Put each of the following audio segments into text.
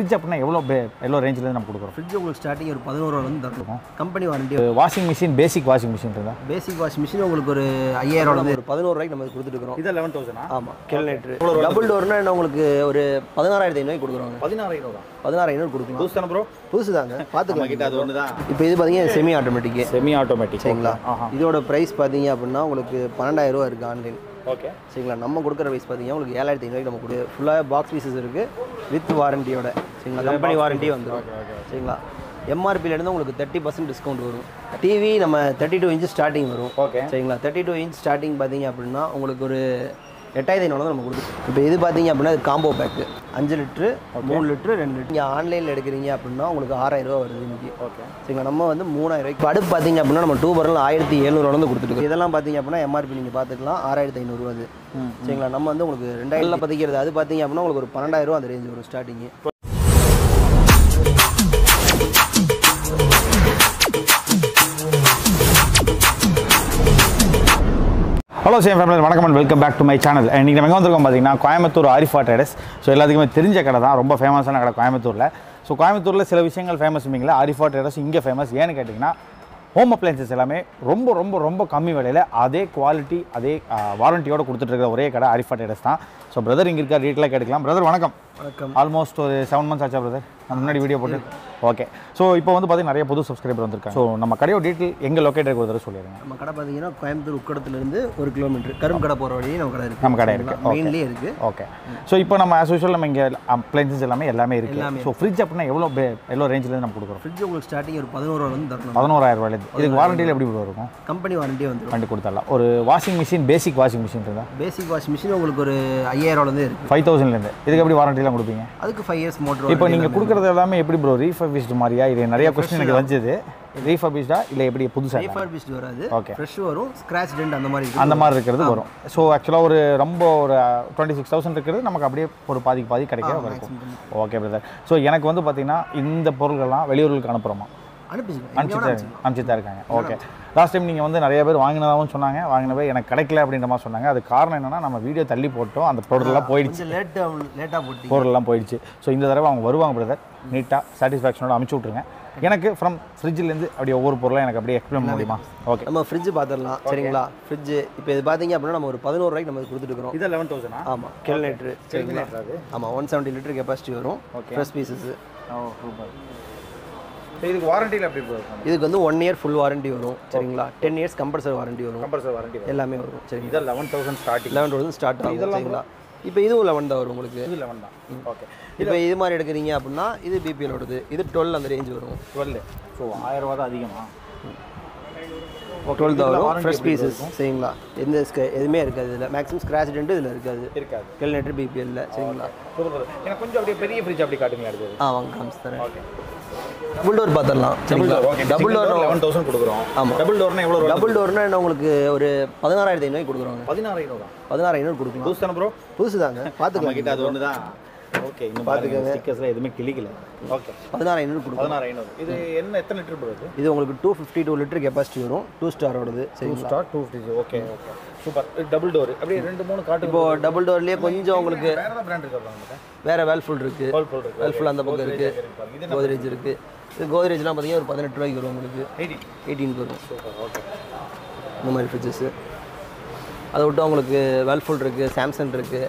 Fridge அப்படின்னா எவ்வளோ எவ்வளோ ரேஞ்சில் நம்ம கொடுக்குறோம் ஃப்ரிட்ஜ் உங்களுக்கு ஸ்டார்டிங் ஒரு பதினோருவாலேருந்து தரணும் company warranty washing machine basic washing machine இருந்தா பேசிக் வாஷ் மிஷின் உங்களுக்கு ஒரு ஐயாயிரம் ஒரு பதினோரு ரூபாய்க்கு நம்ம கொடுத்துட்டு இருக்கிறோம் இது லெவன் தௌசண்டா ஆமாம் கிலோமீட்டர் டபுள் டோர்னா என்ன உங்களுக்கு ஒரு பதினாறாயிரத்தி ஐநூறு கொடுக்குறாங்க பதினாறு ஐநூறு பதினாறு ஐநூறு கொடுக்கலாம் புதுசு தானே ப்ரோ புதுசு தாங்க பார்த்துக்கலாம் கிட்ட அது ஒன்று தான் இப்போ இது பார்த்தீங்கன்னா செமி ஆட்டோமேட்டிக்கு செமி ஆட்டோமேட்டிக் சரிங்களா ஆஹா இதோட ப்ரைஸ் பார்த்தீங்க அப்படின்னா உங்களுக்கு பன்னெண்டாயிரம் ரூபா இருக்குது ஆன்லைன் ஓகே சரிங்களா நம்ம கொடுக்குற ப்ரைஸ் பார்த்தீங்கன்னா உங்களுக்கு ஏழாயிரத்தி ஐநூறுக்கு நம்ம கொடு ஃபுல்லாக பாக்ஸ் பீசஸ் இருக்குது வித் வாரண்டியோட சரிங்களா கம்பெனி வாரண்டி வந்துடும் சரிங்களா எம்ஆர்பிலேருந்து உங்களுக்கு தேர்ட்டி பர்சன்ட் டிஸ்கவுண்ட் வரும் டிவி நம்ம தேர்ட்டி டூ இன்ச் ஸ்டார்டிங் வரும் ஓகே சரிங்களா தேர்ட்டி டூ இன்ச் ஸ்டார்டிங் பார்த்தீங்க அப்படின்னா உங்களுக்கு ஒரு எட்டாயிரத்தி ஐநூறு தான் நம்ம கொடுக்கும் இப்போ இது பார்த்தீங்க அப்படின்னா இது காம்போ பேக்கு அஞ்சு லிட்ரு மூணு லிட்ரு ரெண்டு லிட்டர் நீங்கள் ஆன்லைனில் எடுக்கிறீங்க அப்படின்னா உங்களுக்கு ஆறாயிரம் ரூபா வருது இன்னைக்கு ஓகே சரிங்களா நம்ம வந்து மூணாயிரம் ரூபாய்க்கு அடுப்பு பார்த்தீங்க அப்படின்னா நம்ம டூ பரல் ஆயிரத்தி எழுநூறுவா கொடுத்துருக்கோம் இதெல்லாம் பார்த்தீங்க அப்படின்னா எம்ஆர்பி நீங்கள் பார்த்துக்கலாம் ஆறாயிரத்தி ஐநூறுரூவா அது சரிங்களா நம்ம வந்து உங்களுக்கு ரெண்டாயிரத்தில் பதிக்கிறது அது பார்த்தீங்க அப்படின்னா உங்களுக்கு ஒரு பன்னெண்டாயிரம் ரூபா அந்த ரேஞ்ச் வரும் ஸ்டார்டிங்கு ஹலோ சேம் ஃபேமிலி வணக்கம் and welcome back to my channel இன்றைக்கி நம்ம எங்கே வந்திருக்கோம் பார்த்தீங்கன்னா கோயம்புத்தூர் ஆரிஃபா ட்ரேடர்ஸ் ஸோ எல்லாத்துக்குமே தெரிஞ்ச கடை தான் ரொம்ப ஃபேமஸான கடை கோயம்புத்தூரில் ஸோ கோயம்புத்தூரில் சில விஷயங்கள் ஃபேமஸ் இல்லைங்களா ஆரிஃபா ட்ரேடர்ஸ் இங்கே ஃபேமஸ் ஏன்னு கேட்டிங்கன்னா ஹோம் அப்ளைன்சஸ் எல்லாமே ரொம்ப ரொம்ப ரொம்ப கம்மி விலையில் அதே குவாலிட்டி அதே வாரண்டியோட கொடுத்துட்டு இருக்கிற ஒரே கடை ஆரிஃபா ட்ரேடர்ஸ் தான் ஸோ பிரதர் இங்கே இருக்கார் டீட்டெயிலாக கேட்டுக்கலாம் பிரதர் வணக்கம் வணக்கம் ஆல்மோஸ்ட் ஒரு செவன் மந்த்ஸ் ஆச்சா பிரதர் நம்ம முன்னாடி வீடியோ போட்டு ஓகே ஸோ இப்போ வந்து பார்த்தீங்கன்னா நிறைய புது சப்ஸ்கிரைபர் வந்திருக்காங்க ஸோ நம்ம கடையோட டீட்டெயில் எங்கே லொக்கேட் இருக்கு ஒரு தடவை சொல்லிடுங்க நம்ம கடை பார்த்தீங்கன்னா கோயம்புத்தூர் உக்கடத்துலேருந்து ஒரு கிலோமீட்டர் கரும் கடை போகிற வழியே நம்ம கடை இருக்குது நம்ம கடை இருக்கு. Okay. மெயின்லேயே இருக்குது ஓகே ஸோ இப்போ நம்ம ஆஸ் யூஷுவல் நம்ம இங்கே அப்ளைன்சஸ் எல்லாமே எல்லாமே இருக்கு எல்லாமே ஸோ ஃப்ரிட்ஜ் அப்படின்னா எவ்வளோ பே- எவ்வளோ ரேஞ்சில் நம்ம கொடுக்குறோம் ஃப்ரிட்ஜ் உங்களுக்கு ஸ்டார்டிங் ஒரு பதினோருவாலேருந்து தரணும் பதினோராயிரம் ரூபாயிலேருந்து இதுக்கு வாரண்டியில் எப்படி bro இருக்கும் கம்பெனி வாரண்டி வந்துடும் வண்டி கொடுத்துடலாம் ஒரு washing machine basic washing machine இருந்தால் பேசிக் வாஷ் மிஷின் உங்களுக்கு ஒரு ஐயாயிரம்லேருந்து இருக்குது ஃபைவ் தௌசண்ட்லேருந்து இதுக்கு எப்படி வாரண்டிலாம் கொடுப்பீங்க அதுக்கு ஃபைவ் இயர்ஸ் மோட்டர் இப்போ நீங்கள் கொடுக்குறது எல்லாமே எப்படி ப்ரோ ரீஃபர்பிஷ்டு மாதிரியா இது நிறைய கொஸ்டின் எனக்கு வந்தது ரீஃபர்பிஷ்டா இல்லை எப்படி புதுசாக ரீஃபர்பிஷ்டு வராது Okay. ஃப்ரெஷ் வரும் ஸ்க்ராச் டென்ட் அந்த மாதிரி இருக்குது அந்த மாதிரி இருக்கிறது வரும் ஸோ ஆக்சுவலாக ஒரு ரொம்ப ஒரு டுவெண்ட்டி சிக்ஸ் தௌசண்ட் இருக்கிறது நமக்கு அப்படியே ஒரு பாதிக்கு பாதி கிடைக்கிற இருக்கும் ஓகே பிரதர் ஸோ எனக்கு வந்து பார்த்தீங்கன்னா இந்த பொருள்கள்லாம் வெளியூர்களுக்கு அனுப்புகிறோமா அனுப்பிச்சுங்க அனுப்பிச்சு அனுப்பிச்சு தான் இருக்காங்க ஓகே லாஸ்ட் டைம் நீங்கள் வந்து நிறைய பேர் வாங்கினதாகவும் சொன்னாங்க வாங்கின பேர் எனக்கு கிடைக்கல அப்படின்ற மாதிரி சொன்னாங்க அது காரணம் என்னன்னா நம்ம வீடியோ தள்ளி போட்டோம் அந்த பொருள்லாம் போயிடுச்சு கொஞ்சம் லேட்டாக லேட்டாக போட்டு பொருள்லாம் போயிடுச்சு ஸோ இந்த தடவை அவங்க வருவாங்க பிரதர் நீட்டாக சாட்டிஸ்ஃபேக்ஷனோட அனுப்பிச்சு விட்ருங்க எனக்கு ஃப்ரம் ஃப்ரிட்ஜிலேருந்து அப்படியே ஒவ்வொரு பொருளாக எனக்கு அப்படியே எக்ஸ்பிளைன் பண்ண முடியுமா ஓகே நம்ம ஃப்ரிட்ஜ் பார்த்துடலாம் சரிங்களா ஃப்ரிட்ஜ் இப்போ இது பார்த்தீங்க அப்படின்னா நம்ம ஒரு பதினோரு ரூபாய்க்கு நம்ம கொடுத்துட்டு இருக்கிறோம் இது லெவன் தௌசண்டா ஆமாம் கிலோமீட்ரு சரிங்களா ஆமாம் ஒன் செவன்ட்டி லிட்டர் கெப்பாசிட்டி வரும் Okay. Fresh pieces oh super இதுக்கு வாரண்டியில் எப்படி இருக்கும் இதுக்கு வந்து ஒன் இயர் ஃபுல் வாரண்டி வரும் சரிங்களா டென் இயர்ஸ் கம்பல்சரி வாரண்டி வரும் கம்பல்சரி வாரண்டி எல்லாமே வரும் சரிங்களா இதான் லெவன் தௌசண்ட் ஸ்டார்டிங் லெவன் வந்து ஸ்டார்ட் ஆகும் சரிங்களா இப்போ இதுவும் லெவன் தான் வரும் உங்களுக்கு இது லெவன் தான் ஓகே இப்போ இது மாதிரி எடுக்கிறீங்க அப்படின்னா இது பிபிஎல் ஓடுது இது டுவெல் அந்த ரேஞ்ச் வரும் டுவெல் ஸோ ஆயிரம் ரூபா தான் அதிகமா டுவெல் தான் இதுல வரும் warranty ஃப்ரெஷ் எப்படி பீசஸ் சரிங்களா எந்த ஸ்க- எதுவுமே இருக்காது இதில் மேக்ஸிமம் ஸ்க்ராச் டென்ட் இதில் இருக்காது இருக்காது கிலோமீட்டர் பிபிஎல்ல சரிங்களா சூப்பர் எனக்கு கொஞ்சம் அப்படியே பெரிய ஃப்ரிட்ஜ் அப்படி காட்டுங்க அடுத்தது ஆ வாங்க காமிச்சு தரேன் ஓகே டபுள் டோர் பார்த்துடலாம் சரிங்களா டபுள் டோர் லெவன் தௌசண்ட் கொடுக்குறோம் ஆமா. டபுள் டோர்னா எவ்வளோ டபுள் டோர்னா என்ன உங்களுக்கு ஒரு பதினாறாயிரத்தி ஐநூறு கொடுக்குறாங்க பதினாறு ஐநூறு பதினாறு ஐநூறு கொடுக்கலாம் புதுசு தானே ப்ரோ புதுசு தாங்க நம்ம பார்த்துக்கலாம் கிட்ட அது ஒன்று தான் ஓகே இன்னும் பார்த்துக்கங்க ஸ்டிக்கர்ஸ்லாம் எதுவுமே கிளிக்கல ஓகே பதினாறு ஐநூறு கொடுக்கலாம் பதினாறு ஐநூறு இது என்ன எத்தனை லிட்டர் ப்ரோ இது இது உங்களுக்கு two fifty two litre capacity வரும் டூ ஸ்டாரோடது டூ சரிங்களா star two fifty okay okay super double door அப்படியே ரெண்டு மூணு காட்டு இப்போ டபுள் டோர்லேயே கொஞ்சம் உங்களுக்கு வேற ஏதாவது பிராண்ட் இருக்கு நம்மகிட்ட வேற வேல்ஃபுல் இருக்கு வேர்ல்பூல் இருக்கு வேல்ஃபுல் அந்த பக்கம் இருக்கு இது கோத்ரேஜ் இருக்கு இது கோத்ரேஜ்லாம் பார்த்தீங்கன்னா ஒரு பதினெட்டு ரூபாய்க்கு வரும் உங்களுக்கு எயிட்டி எயிட்டீனுக்கு வரும் சூப்பர் ஓகே இந்த மாதிரி ஃப்ரிட்ஜஸ் அதை விட்டு உங்களுக்கு வேல்ஃபுல் இருக்கு சாம்சங் இருக்கு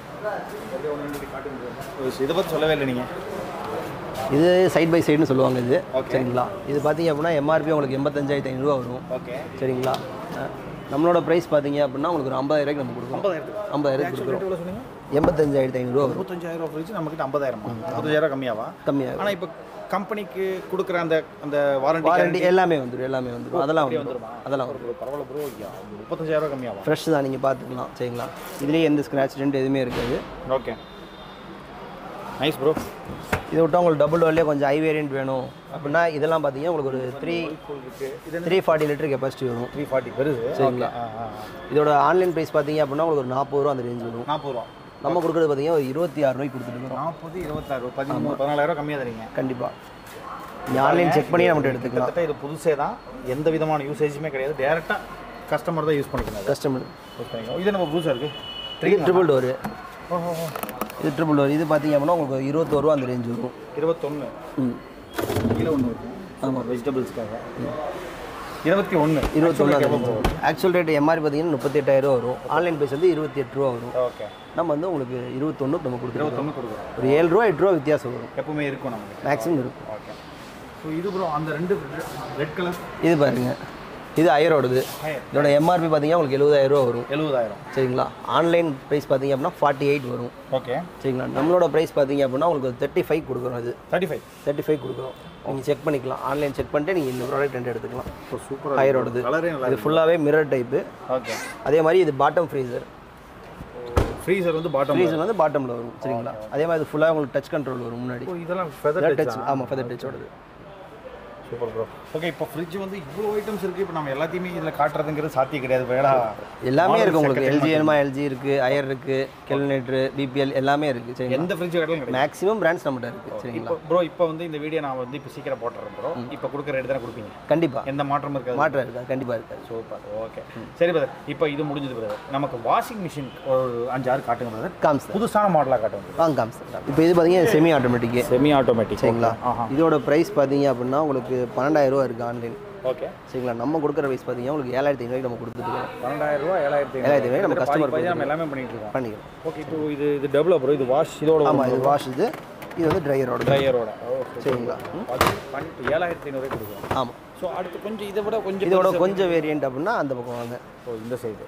இதை பற்றி சொல்லவே இல்லை நீங்கள் இது சைட் பை சைடுன்னு சொல்லுவாங்க இது Okay. சரிங்களா இது பார்த்தீங்க அப்படின்னா எம்ஆர்பி உங்களுக்கு எண்பத்தஞ்சாயிரத்தி ஐநூறுரூவா வரும் ஓகே சரிங்களா அஹ், நம்மளோட ப்ரைஸ் பார்த்தீங்க அப்படின்னா உங்களுக்கு ஒரு ஐம்பதாயிரம் ரூபாய்க்கு நம்ம கொடுக்குறோம் ஐம்பதாயிரத்துக்கு ஐம்பதாயிரத்துக்கு கொடுக்குறோம் எவ்வளோ சொன்னீங்க எண்பத்தஞ்சாயிரத்தி ஐநூறுரூவா வரும் முப்பத்தஞ்சாயிரம் ஃப்ரிட்ஜ் நம்மக்கிட்ட ஐம்பதாயிரம் முப்பத்தஞ்சாயிரம் கம்மியாவா கம்மியாக ஆனால் இப்போ கம்பெனிக்கு கொடுக்குற அந்த அந்த வாரண்டி வாரண்டி எல்லாமே வந்துடும் எல்லாமே வந்துடும் அதெல்லாம் வந்துடும் வந்துருமா? அதெல்லாம் வரும் ப்ரோ பரவாயில்ல ப்ரோ முப்பத்தஞ்சாயிரம் ரூபா கம்மியாவா ஃப்ரெஷ் தான் நீங்கள் பார்த்துக்கலாம் சரிங்களா இதுலேயே எந்த ஸ்க்ராட்ச் டென்ட் எதுவுமே இருக்காது ஓகே நைஸ் ப்ரோ இதை விட்டு உங்களுக்கு டபுள் டோர்லேயே கொஞ்சம் ஹை வேரியன்ட் வேணும் அப்படின்னா இதெல்லாம் பார்த்தீங்கன்னா உங்களுக்கு ஒரு three three forty litre capacity வரும் த்ரீ ஃபார்ட்டி பெருசு சரிங்களா இதோட ஆன்லைன் ப்ரைஸ் பார்த்தீங்க அப்படின்னா உங்களுக்கு ஒரு நாற்பது ரூபா அந்த ரேஞ்ச் வரும் நாற்பது ரூபா நம்ம கொடுக்குறது பார்த்தீங்கன்னா ஒரு இருபத்தி ஆறு ரூபாய்க்கு கொடுத்துட்டு இருக்கிறோம் நாற்பது இருபத்தாறு ரூபா பதிமூணு பதினாலாயிரம் கம்மியாக தரீங்க கண்டிப்பாக நீங்கள் ஆன்லைன் செக் பண்ணி நம்மகிட்ட எடுத்துக்கலாம் கிட்டத்தட்ட இது புதுசே தான் எந்த விதமான யூசேஜுமே கிடையாது டேரெக்டாக கஸ்டமர் தான் யூஸ் பண்ணிக்கணும் கஸ்டமர் யூஸ் பண்ணிக்கணும் இது நம்ம புதுசாக இருக்குது த்ரீ ட்ரிபிள் டோரு இது ட்ரிபிள் டோர் இது பார்த்தீங்க அப்படின்னா உங்களுக்கு இருபத்தோரு ரூபா அந்த ரேஞ்ச் வரும் இருபத்தொன்று ம் கீழே ஒன்று இருக்கும் ஆமாம் வெஜிடபிள்ஸ்க்காக இருபத்தி ஒன்று இருபத்தொன்று அந்த range வரும் ஆக்சுவல் ரேட் எம்ஆர்பி பார்த்தீங்கன்னா முப்பத்தெட்டாயிரம் ரூபா வரும் ஆன்லைன் ப்ரைஸ் வந்து இருபத்தி எட்டு ரூபா வரும் ஓகே நம்ம வந்து உங்களுக்கு இருபத்தொன்று நம்ம கொடுத்துருவோம் இருபத்தொன்று கொடுக்குறோம் ஒரு ஏழு ரூபா எட்டு ரூபா வித்தியாசம் வரும் எப்பவுமே இருக்கும் நமக்கு மேக்ஸிமம் இருக்கும் ஓகே ஸோ இது ப்ரோ அந்த ரெண்டு ரெட் கலர் இது பாருங்க இது அயரோடது இதோட எம்ஆர்பி பார்த்தீங்கன்னா உங்களுக்கு எழுபதாயிரம் ரூபா வரும் எழுபதாயிரம் சரிங்களா ஆன்லைன் ப்ரைஸ் பார்த்தீங்க அப்படின்னா ஃபார்ட்டி எயிட் வரும் ஓகே சரிங்களா நம்மளோட ப்ரைஸ் பார்த்தீங்க அப்படின்னா உங்களுக்கு தேர்ட்டி ஃபைவ் கொடுக்குறோம் அது தேர்ட்டி ஃபைவ் தேர்ட்டி ஃபைவ் கொடுக்குறோம் நீங்கள் செக் பண்ணிக்கலாம் ஆன்லைன் செக் பண்ணிட்டு நீங்கள் இந்த ப்ராடக்ட் ரெண்டு எடுத்துக்கலாம் சூப்பராக ஹையரோடது கலரே நல்லா இது ஃபுல்லாகவே மிரர் டைப்பு ஓகே அதே மாதிரி இது பாட்டம் ஃப்ரீசர் ஃப்ரீசர் வந்து பாட்டம் ஃப்ரீசர் வந்து பாட்டமில் வரும் சரிங்களா அதே மாதிரி இது ஃபுல்லாக உங்களுக்கு டச் கண்ட்ரோல் வரும் முன்னாடி இதெல்லாம் ஃபெதர் டச் ஆமாம் ஃபெதர் டச்சோடது சூப்பர் ப்ரோ ஓகே இப்போ ஃப்ரிட்ஜ் வந்து இவ்வளோ ஐட்டம்ஸ் இருக்குது இப்போ நம்ம எல்லாத்தையுமே இதில் காட்டுறதுங்கிறது சாத்தியம் கிடையாது வேடா எல்லாமே இருக்குது உங்களுக்கு எல்ஜி வேணுமா எல்ஜி இருக்குது அயர் இருக்குது கெல்னேட்ரு பிபிஎல் எல்லாமே இருக்குது சரிங்களா எந்த ஃப்ரிட்ஜ் கடையிலும் கிடையாது மேக்ஸிமம் பிராண்ட்ஸ் நம்மகிட்ட இருக்குது சரிங்களா இப்போ ப்ரோ இப்போ வந்து இந்த வீடியோ நான் வந்து இப்போ சீக்கிரம் போட்டுறேன் ப்ரோ இப்போ கொடுக்குற ரேட் தானே கொடுப்பீங்க கண்டிப்பாக எந்த மாற்றமும் இருக்காது மாற்றம் இருக்கா கண்டிப்பாக இருக்காது சூப்பர் ஓகே சரி பிரதர் இப்போ இது முடிஞ்சது பிரதர் நமக்கு வாஷிங் மிஷின் ஒரு அஞ்சாறு காட்டுங்க பிரதர் காமிச்சு புதுசான மாடலாக காட்டுங்க வாங்க காமிச்சு இப்போ இது பார்த்தீங்கன்னா செமி ஆட்டோமேட்டிக்கு செமி ஆட்டோமேட்டிக் சரிங்களா ஆஹா இதோட ப்ரைஸ் பார்த்தீங்க அப்படின்னா உங்களுக்கு பன்னெண்டாயிரம் ரூபா இருக்குது ஆன்லைன் ஓகே சரிங்களா நம்ம கொடுக்குற ப்ரைஸ் பார்த்தீங்கன்னா உங்களுக்கு ஏழாயிரத்தி ஐநூறு நம்ம கொடுத்துருக்கோம் பன்னெண்டாயிரம் ரூபா ஏழாயிரத்தி ஏழாயிரத்தி ஐநூறு நம்ம கஸ்டமர் கஸ்டமர் நம்ம எல்லாமே பண்ணிட்டு இருக்கோம் பண்ணிக்கலாம் ஓகே இப்போ இது இது டபுள் ப்ரோ இது வாஷ் இதோட ஆமாம் இது வாஷ் இது இது வந்து ட்ரையரோட ட்ரையரோட சரிங்களா ம், அது பண்ணிட்டு ஏழாயிரத்தி ஐநூறு கொடுக்குறோம் ஆமாம் ஸோ அடுத்து கொஞ்சம் இதை விட கொஞ்சம் இதோட கொஞ்சம் வேரியண்ட் அப்படின்னா அந்த பக்கம் வாங்க ஓ இந்த சைடு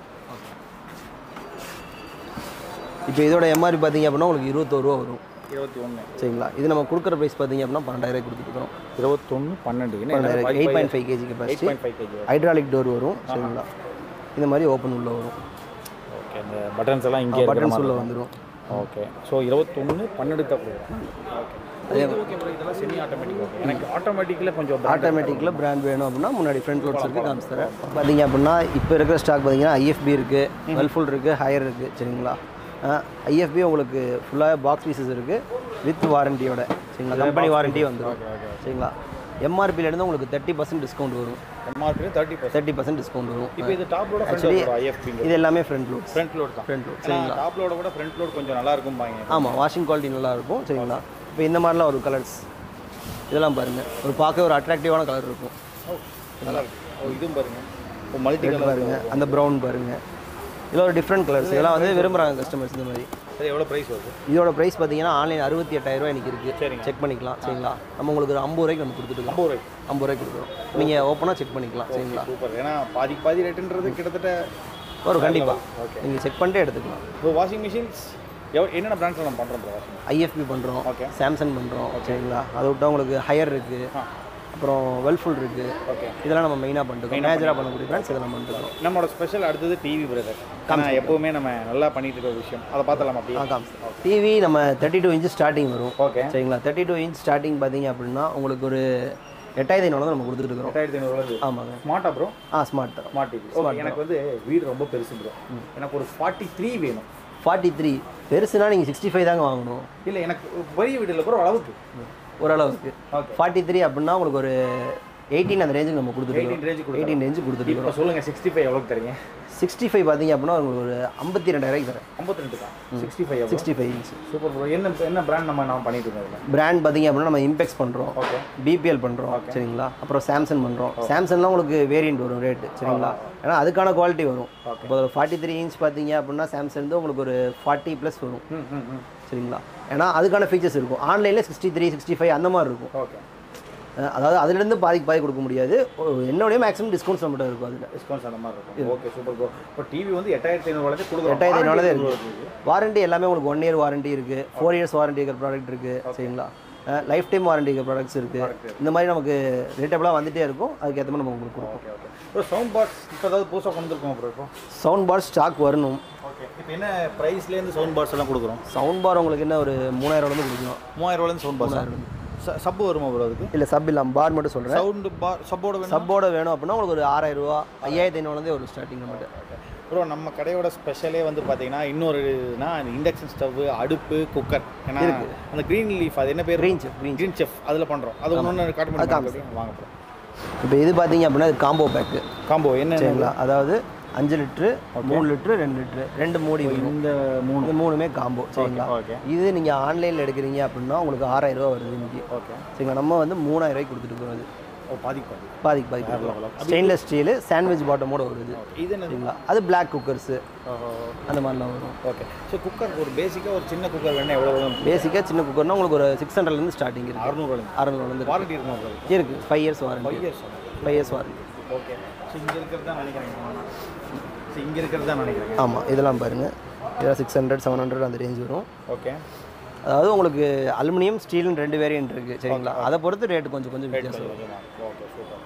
இப்போ இதோட எம்ஆர்பி பார்த்தீங்க அப்படின்னா உங்களுக்கு இருபத்தோரு ரூபா வரும் இருபத்தி ஒன்று சரிங்களா இது நம்ம கொடுக்குற ப்ரைஸ் பார்த்தீங்க அப்படின்னா பன்னெண்டாயிரம் கொடுத்துருக்கோம் இருபத்தொன்று பன்னெண்டு பன்னெண்டாயிரம் eight point five KG eight capacity point five KG hydraulic door வரும் சரிங்களா இந்த மாதிரி ஓப்பன் உள்ள வரும் ஓகே இந்த பட்டன்ஸ் எல்லாம் இங்கே இருக்கிற பட்டன்ஸ் மாதிரி உள்ள வந்துடும் ஓகே ஸோ இருபத்தொன்று பன்னெண்டு தான் கொடுக்குறோம் ஓகே இது ஓகே ப்ரோ இதெல்லாம் செமி ஆட்டோமேட்டிக் ஓகே எனக்கு ஆட்டோமேட்டிக்கில் கொஞ்சம் ஆட்டோமேட்டிக்கில் பிராண்ட் வேணும் அப்படின்னா முன்னாடி ஃப்ரண்ட் லோட்ஸ் இருக்குது காமிச்சு தரேன் பார்த்தீங்க அப்படின்னா இப்போ இருக்கிற ஸ்டாக் பார்த்தீங்கன்னா ஐஎஃப்பி இருக்குது வெல்ஃபுல் இருக்குது ஹையர் இருக்குது சரிங்களா ஐஎஃப்பி உங்களுக்கு ஃபுல்லாக பாக்ஸ் பீசஸ் இருக்குது வித் வாரண்டியோட சரிங்களா கம்பெனி வாரண்டி வந்துடும் சரிங்களா எம்ஆர்பிலேருந்து உங்களுக்கு தேர்ட்டி பர்சன்ட் டிஸ்கவுண்ட் வரும் MRP thirty percent thirty percent discount வரும் இப்போ இது டாப் லோட Actually, ஃப்ரண்ட் ஐஎஃபிங்க இது எல்லாமே ஃப்ரண்ட் லோட்ஸ் ஃப்ரண்ட் லோட் தான் ஃப்ரண்ட் லோட் ஏன்னா டாப் லோட விட ஃப்ரண்ட் லோட் கொஞ்சம் நல்லா இருக்கும் பாங்க ஆமாம் வாஷிங் குவாலிட்டி நல்லா இருக்கும் சரிங்களா இப்போ இந்த மாதிரிலாம் ஒரு கலர்ஸ் இதெல்லாம் பாருங்கள் ஒரு பார்க்க ஒரு அட்ராக்டிவான கலர் இருக்கும் ஓ நல்லா இருக்கு ஓ இதுவும் பாருங்க ஓ மல்டி கலர் பாருங்க அந்த ப்ரௌன் பாருங்க இதெல்லாம் ஒரு டிஃப்ரெண்ட் கலர்ஸ் இதெல்லாம் வந்து விரும்புகிறாங்க கஸ்டமர்ஸ் இந்த மாதிரி அது எவ்வளோ ப்ரைஸ் வருது இதோட ப்ரைஸ் பார்த்தீங்கன்னா ஆன்லைன் அறுபத்தி எட்டாயிரரூவா எனக்கு இருக்குது சரிங்க. செக் பண்ணிக்கலாம் சரிங்களா நம்ம உங்களுக்கு ஒரு ஐம்பது ரூபாய்க்கு நம்ம கொடுத்துட்டு ஐம்பது ரூபாய் ஐம்பது ரூபாய்க்கு கொடுக்குறோம் நீங்கள் ஓப்பனாக செக் பண்ணிக்கலாம் சரிங்களா சூப்பர் ஏன்னா பாதி பாதி ரேட்டுன்றது கிட்டத்தட்ட வரும் கண்டிப்பாக ஓகே நீங்கள் செக் பண்ணிட்டே எடுத்துக்கலாம் இப்போ வாஷிங் மிஷின்ஸ் எவ்வளோ என்னென்ன பிராண்ட்ஸில் நம்ம பண்ணுறோம் ப்ரோ வாஷிங் ஐஎஃப்பி பண்ணுறோம் Okay. சாம்சங் பண்ணுறோம் சரிங்களா அதை விட்டா உங்களுக்கு ஹையர் இருக்குது ஆ அப்புறம் வெல்ஃபுல் இருக்குது ஓகே இதெல்லாம் நம்ம மெயினாக பண்ணிருக்கோம் மேஜராக பண்ணக்கூடிய பிராண்ட்ஸ் இதெல்லாம் பண்ணிருக்கோம் நம்மளோட ஸ்பெஷல் அடுத்தது டிவி பிரதர் ஆனால் எப்போவுமே நம்ம நல்லா பண்ணிட்டு இருக்க ஒரு விஷயம் அதை பார்த்தலாம் ஆ அப்படியே காமிச்சு டிவி நம்ம தேர்ட்டி டூ இன்ச் ஸ்டார்டிங் வரும் ஓகே சரிங்களா தேர்ட்டி டூ இன்ச் ஸ்டார்டிங் பார்த்தீங்க அப்படின்னா உங்களுக்கு ஒரு எட்டாயிரத்தி ஐநூறு நம்ம கொடுத்துட்டு இருக்கிறோம் எட்டாயிரத்தி ஐநூறுவா ஆமாங்க ஸ்மார்ட்டா ப்ரோ ஆ ஸ்மார்ட் தரோம் ஸ்மார்ட் டிவி ஓகே எனக்கு வந்து வீடு ரொம்ப பெருசு ப்ரோ எனக்கு ஒரு ஃபார்ட்டி த்ரீ வேணும் ஃபார்ட்டி த்ரீ பெருசுனா நீங்கள் சிக்ஸ்டி ஃபைவ் தாங்க வாங்கணும் இல்லை எனக்கு ஒரு பெரிய வீடு இல்லை ப்ரோ அளவுக்கு ஓரளவுக்கு ஓகே ஃபார்ட்டி த்ரீ அப்படின்னா உங்களுக்கு ஒரு எயிட்டீன் அந்த ரேஞ்சுக்கு நம்ம கொடுத்துருக்கோம் எயிட்டீன் ரேஞ்சு கொடுத்து எயிட்டீன் ரேஞ்சு கொடுத்துட்டு இப்போ சொல்லுங்கள் சிக்ஸ்டி ஃபைவ் எவ்வளோக்கு தரீங்க சிக்ஸ்டி ஃபைவ் பார்த்தீங்க அப்படின்னா உங்களுக்கு ஒரு ஐம்பத்தி ரெண்டாயிரம் தரேன் ஐம்பத்தி ரெண்டு தான் sixty five sixty five inch super bro என்ன என்ன பிராண்ட் நம்ம நான் பண்ணிட்டு இருக்கோம் இதில் பிராண்ட் பார்த்தீங்க அப்படின்னா நம்ம இம்பெக்ஸ் பண்ணுறோம் ஓகே பிபிஎல் பண்ணுறோம் சரிங்களா அப்புறம் சாம்சங் பண்ணுறோம் சாம்சங்லாம் உங்களுக்கு வேரியண்ட் வரும் ரேட்டு சரிங்களா ஏன்னா அதுக்கான குவாலிட்டி வரும் இப்போ ஒரு ஃபார்ட்டி த்ரீ இன்ச் பார்த்தீங்க அப்படின்னா சாம்சங் வந்து உங்களுக்கு ஒரு ஃபார்ட்டி ப்ளஸ் வரும் ம் ம் ம் சரிங்களா ஏன்னா அதுக்கான ஃபீச்சர்ஸ் இருக்கும் ஆன்லைனில் சிக்ஸ்டி த்ரீ சிக்ஸ்டி ஃபைவ் அந்த மாதிரி இருக்கும் ஓகே அஹ் அதாவது அதுலேருந்து பாதிக்கு பாதி கொடுக்க முடியாது ஒ- என்னுடைய மேக்ஸிமம் டிஸ்கவுண்ட்ஸ் நம்மகிட்ட இருக்கும் அதில் டிஸ்கவுண்ட்ஸ் அந்த மாதிரி இருக்கும் ஓகே சூப்பர் ப்ரோ இப்போ டிவி வந்து எட்டாயிரத்தி ஐநூறுவாலே கொடுக்குறோம் எட்டாயிரத்தி ஐநூறுவாலே வாரண்டி இருக்கு. எவ்வளவு வாரண்டி எல்லாமே உங்களுக்கு ஒன் இயர் வாரண்டி இருக்குது ஃபோர் இயர்ஸ் வாரண்டி இருக்கிற ப்ராடக்ட் இருக்குது சரிங்களா லைஃப் டைம் வாரண்டி இருக்கிற ப்ராடக்ட்ஸ் இருக்குது இந்த மாதிரி நமக்கு ரேட்டபிளாக வந்துட்டே இருக்கும் அதுக்கேற்ற மாதிரி நம்ம உங்களுக்கு கொடுப்போம் okay okay bro sound box இப்போ ஏதாவது புதுசாக கொண்டு வந்துருக்கோம் ப்ரோ இப்போ சவுண்ட் பார் ஸ்டாக் வரணும் ஓகே இப்போ என்ன ப்ரைஸ்லேருந்து சவுண்ட் பாக்ஸ் எல்லாம் கொடுக்குறோம் சவுண்ட் பார் உங்களுக்கு என்ன ஒரு மூணாயிரம்லேருந்து கொடுக்கலாம் மூவாயிரம் ரூபாயிலேருந்து சவுண்ட் பாக்ஸ் சப்பு வருமா ப்ரோ அதுக்கு இல்லை சப் இல்லாமல் பார் மட்டும் சொல்கிறேன் சவுண்டு பார் சப்போட வேணும் சப்போட வேணும் அப்படின்னா உங்களுக்கு ஒரு ஆறாயிரம் ரூபா ஐயாயிரத்தி ஐநூறுலேருந்தே ஒரு ஸ்டார்டிங் நம்மகிட்ட ப்ரோ நம்ம கடையோட ஸ்பெஷலே வந்து பார்த்தீங்கன்னா இன்னொரு இதுனா இண்டக்ஷன் ஸ்டவ் அடுப்பு குக்கர் ஏன்னா அந்த க்ரீன் லீஃப் அது என்ன பேர் Green chef, green Green Chef அதில் பண்ணுறோம் அது ஒன்று காட்ட முடியும் வாங்க ப்ரோ இப்போ இது பார்த்தீங்க அப்படின்னா இது காம்போ பேக்கு காம்போ என்ன சரிங்களா அதாவது அஞ்சு லிட்ரு மூணு லிட்ரு ரெண்டு லிட்ரு ரெண்டு மூடி வரும் இந்த மூணு இது மூணுமே காம்போ சரிங்களா ஓகே இது நீங்கள் ஆன்லைனில் எடுக்கிறீங்க அப்படின்னா உங்களுக்கு ஆறாயிரம் ரூபா வருது இன்னைக்கு ஓகே சரிங்களா நம்ம வந்து மூணாயிரம் ரூபாய்க்கு கொடுத்துட்டு இருக்கோம் அது ஓ பாதிக்கு பாதி பாதிக்கு பாதிக்கு ஸ்டெயின்லெஸ் ஸ்டீலு சாண்ட்விச் பாட்டமோட வருது இது என்ன சரிங்களா அது பிளாக் குக்கர்ஸு அந்த மாதிரிலாம் வரும் ஓகே ஸோ குக்கர் ஒரு பேசிக்காக ஒரு சின்ன குக்கர் வேணா எவ்வளோ வரும் பேசிக்காக சின்ன குக்கர்னா உங்களுக்கு ஒரு சிக்ஸ் ஹண்ட்ரட்லேருந்து ஸ்டார்டிங் இருக்குது அறுநூறுவா அறநூறுலேருந்து வாரண்டி இருக்கணும் சார் இருக்குது five years warranty years five years warranty okay so இங்கே இருக்கிறது தான் நினைக்கிறேன் ஸோ இங்கே இருக்கிறது தான் நினைக்கிறேன் ஆமாம் இதெல்லாம் பாருங்கள் இதெல்லாம் சிக்ஸ் ஹண்ட்ரட் செவன் ஹண்ட்ரட் அந்த ரேஞ்ச் வரும் ஓகே அதாவது உங்களுக்கு அலுமினியம் ஸ்டீல்னு ரெண்டு வேரியன்ட் இருக்குது சரிங்களா அதை பொறுத்து ரேட்டு கொஞ்சம் கொஞ்சம் வித்தியாசம் வரும் ஓகே சூப்பர்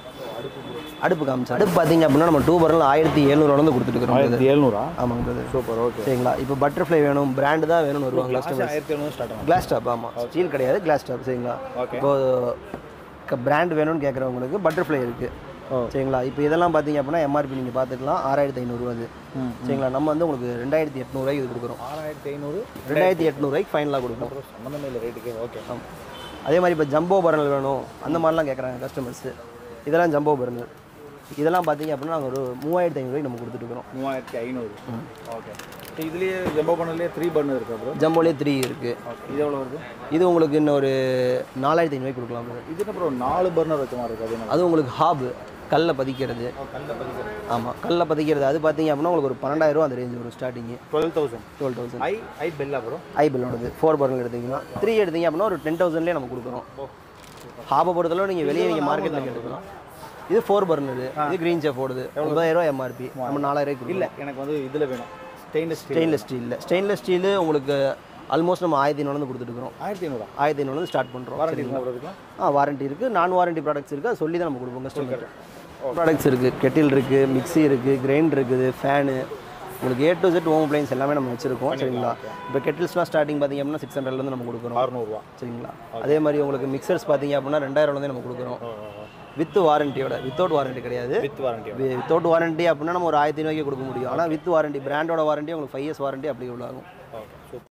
அடுப்பு காமிச்சா அடுப்பு பார்த்தீங்க அப்படின்னா நம்ம டூ பர்னில் ஆயிரத்தி எழுநூறுலேருந்து கொடுத்துட்டு இருக்கிறோம் ஆயிரத்தி எழுநூறா ஆமாங்க brother. சூப்பர் ஓகே சரிங்களா இப்போ பட்டர்ஃப்ளை வேணும் பிராண்டு தான் வேணும்னு வருவாங்க கஸ்டமர் ஆயிரத்தி எழுநூறு ஸ்டார்ட் ஆகும் கிளாஸ் டாப் ஆமாம் ஸ்டீல் கிடையாது கிளாஸ் டாப் சரிங்களா Okay. இப்போ பிராண்ட் வேணும்னு கேட்குறவங்களுக்கு பட்டர்ஃப்ளை இருக்குது சரிங்களா இப்போ இதெல்லாம் பார்த்தீங்க அப்படின்னா எம்ஆர்பி நீங்கள் பார்த்துக்கலாம் ஆறாயிரத்தி ஐநூறுரூவா அது சரிங்களா நம்ம வந்து உங்களுக்கு ரெண்டாயிரத்தி எட்நூறுவாய்க்கு இது கொடுக்குறோம் ஆறாயிரத்தி ஐநூறு ரெண்டாயிரத்தி எட்நூறுவாய்க்கு ஃபைனலாக கொடுக்குறோம் சம்மந்தமே இல்லை ரேட்டுக்கு ஓகே ஆமாம் அதே மாதிரி இப்போ ஜம்போ பர்னர் வேணும் அந்த மாதிரிலாம் கேட்குறாங்க கஸ்டமர்ஸு இதெல்லாம் ஜம்போ பர்னர் இதெல்லாம் பார்த்தீங்க அப்படின்னா நாங்கள் ஒரு மூவாயிரத்தி ஐநூறுவாய்க்கு நம்ம கொடுத்துட்டு இருக்கிறோம் மூவாயிரத்தி ஐநூறு ஓகே ஸோ இதுலேயே ஜம்போ பண்ணதுலேயே த்ரீ பர்னர் இருக்கா ப்ரோ ஜம்போலே த்ரீ இருக்குது ஓகே இது எவ்வளோ வருது இது உங்களுக்கு இன்னும் ஒரு நாலாயிரத்தி ஐநூறுவாய்க்கு கொடுக்கலாம் brother. இது என்ன ப்ரோ நாலு பர்னர் வச்ச மாதிரி இருக்கு அது என்ன அது உங்களுக்கு ஹாபு கல்லை பதிக்கிறது கல்ல பதிக்கிறது ஆமாம் கல்லை பதிக்கிறது அது பார்த்தீங்க அப்படின்னா உங்களுக்கு ஒரு பன்னெண்டாயிரம் அந்த ரேஞ்ச் வரும் starting twelve thousand twelve thousand ஐ ஐ பெல்லா ப்ரோ ஐபிளோடது ஃபோர் பர்னர் எடுத்தீங்கன்னா த்ரீ எடுத்தீங்க அப்படின்னா ஒரு டென் தௌசண்ட்லேயே நம்ம கொடுக்குறோம் ஹாபை பொறுத்தளவு நீங்கள் வெளியே நீங்கள் மார்க்கெட்டில் கேட்டுக்கலாம் இது ஃபோர் பர்னர் இது க்ரீன் செஃப் ஓடுது ஒன்பதாயிரம் எம்ஆர்பி நம்ம நாலாயிரம் இல்லை எனக்கு வந்து இதில் வேணும் ஸ்டெயின்லெஸ் ஸ்டீல் ஸ்டெயின்லெஸ் ஸ்டீலில் ஸ்டெயின்லெஸ் ஸ்டீலு உங்களுக்கு ஆல்மோஸ்ட் நம்ம ஆயிரத்தி ஐநூறு கொடுத்துட்டு இருக்கிறோம் ஆயிரத்தி ஐநூறா ஆயிரத்தி ஐநூறு ஸ்டார்ட் பண்ணுறோம் வாரண்டி இருக்கா ப்ரோ இதுக்குலாம் ஆ வாரண்டி இருக்குது நான் வாரண்டி ப்ராடக்ட்ஸ் இருக்குது அது சொல்லி தான் நம்ம கொடுப்போம் கஸ்டமர் ப்ராடக்ட்ஸ் இருக்குது கெட்டில் இருக்குது மிக்ஸி இருக்குது கிரைண்டர் இருக்குது ஃபேனு உங்களுக்கு A to Z home appliances எல்லாமே நம்ம வச்சிருக்கோம் சரிங்களா இப்போ கெட்டில்ஸ்லாம் ஸ்டார்டிங் பார்த்தீங்க அப்படின்னா சிக்ஸ் ஹண்ட்ரட்லேருந்து நம்ம கொடுக்குறோம் அறுநூறுவா சரிங்களா அதே மாதிரி உங்களுக்கு மிக்சர்ஸ் பார்த்தீங்க அப்படின்னா ரெண்டாயிரம்லேருந்து நம்ம கொடுக்குறோம் வித் வாரண்டியோட வித்தவுட் வாரண்டி கிடையாது வித் வாரண்டி வித்தவுட் வாரண்டி அப்படின்னா நம்ம ஒரு ஆயிரத்தி ஐநூறுக்கு கொடுக்க முடியும் ஆனால் வித் வாரண்டி பிராண்டோட வாரண்டி உங்களுக்கு ஃபைவ் இயர்ஸ் வாரண்டி அப்படி ஆகும் ஓகே சூப்பர்